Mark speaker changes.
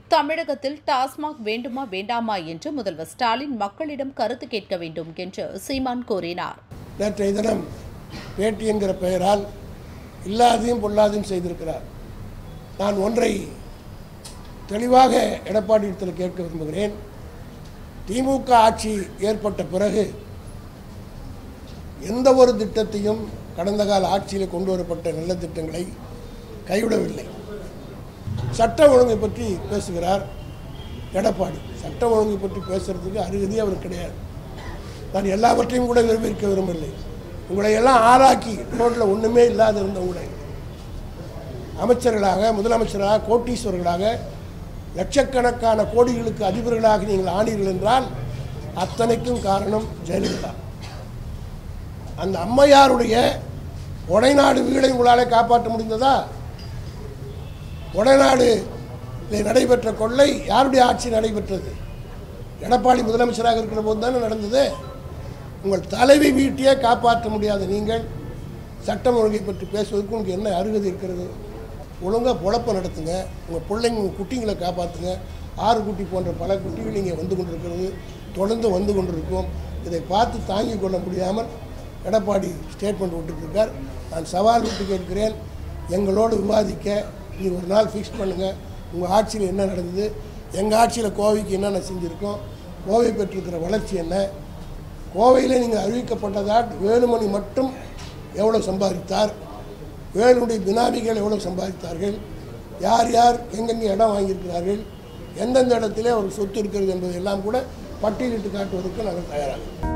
Speaker 1: தமிழகத்தில் டாஸ்மாக் வேண்டுமா வேண்டாமா என்று முதல்வர் ஸ்டாலின் மக்களிடம் கருத்து கேட்க வேண்டும் என்று சீமான் கூறினார்
Speaker 2: நேற்றைய தினம் பேட்டி என்கிற பெயரால் இல்லாதையும் பொல்லாதையும் செய்திருக்கிறார் நான் ஒன்றை தெளிவாக எடப்பாடியிடத்தில் கேட்க விரும்புகிறேன் திமுக ஆட்சி ஏற்பட்ட பிறகு எந்த ஒரு திட்டத்தையும் கடந்த கால ஆட்சியில் கொண்டு வரப்பட்ட நல்ல திட்டங்களை கைவிடவில்லை சட்ட ஒழுங்கை பற்றி பேசுகிறார் எடப்பாடி சட்ட ஒழுங்கை பற்றி பேசுறதுக்கு அருகதி அவருக்கு கிடையாது நான் எல்லாவற்றையும் கூட விரும்பியிருக்க விரும்பவில்லை உங்களை எல்லாம் ஆளாக்கி ரோட்டில் ஒன்றுமே இல்லாத இருந்த உங்களை அமைச்சர்களாக முதலமைச்சராக கோட்டீஸ்வரர்களாக லட்சக்கணக்கான கோடிகளுக்கு அதிபர்களாக நீங்கள் ஆனீர்கள் என்றால் அத்தனைக்கும் காரணம் ஜெயலலிதா அந்த அம்மையாருடைய கொடைநாடு வீடை உங்களாலே காப்பாற்ற முடிந்ததா கொடைநாடு நடைபெற்ற கொள்ளை யாருடைய ஆட்சி நடைபெற்றது எடப்பாடி முதலமைச்சராக இருக்கிற போது தானே நடந்தது உங்கள் தலைவி வீட்டையே காப்பாற்ற முடியாத நீங்கள் சட்டம் ஒழுங்கை பற்றி பேசுவதற்கு உங்களுக்கு என்ன அருகதை இருக்கிறது ஒழுங்காக பொழப்ப நடத்துங்க உங்கள் பிள்ளைங்க உங்கள் குட்டிங்களை காப்பாற்றுங்க ஆறு குட்டி போன்ற பல குட்டிகள் இங்கே வந்து கொண்டிருக்கிறது தொடர்ந்து வந்து கொண்டிருக்கும் இதை பார்த்து தாங்கிக் கொள்ள முடியாமல் எடப்பாடி ஸ்டேட்மெண்ட் விட்டுருக்கார் நான் சவால் விட்டு கேட்கிறேன் எங்களோடு விவாதிக்க நீ ஒரு நாள் ஃபிக்ஸ் பண்ணுங்கள் உங்கள் ஆட்சியில் என்ன நடந்தது எங்கள் ஆட்சியில் கோவைக்கு என்னென்ன செஞ்சுருக்கோம் கோவை பெற்றிருக்கிற வளர்ச்சி என்ன கோவையில் நீங்கள் அறிவிக்கப்பட்டதால் வேலுமணி மட்டும் எவ்வளோ சம்பாதித்தார் வேலுடைய பினாமிகள் எவ்வளோ சம்பாதித்தார்கள் யார் யார் எங்கெங்கே இடம் வாங்கியிருக்கிறார்கள் எந்தெந்த இடத்திலே ஒரு சொத்து இருக்கிறது என்பதையெல்லாம் கூட பட்டியலிட்டு காட்டுவதற்கு நாங்கள் தயாராக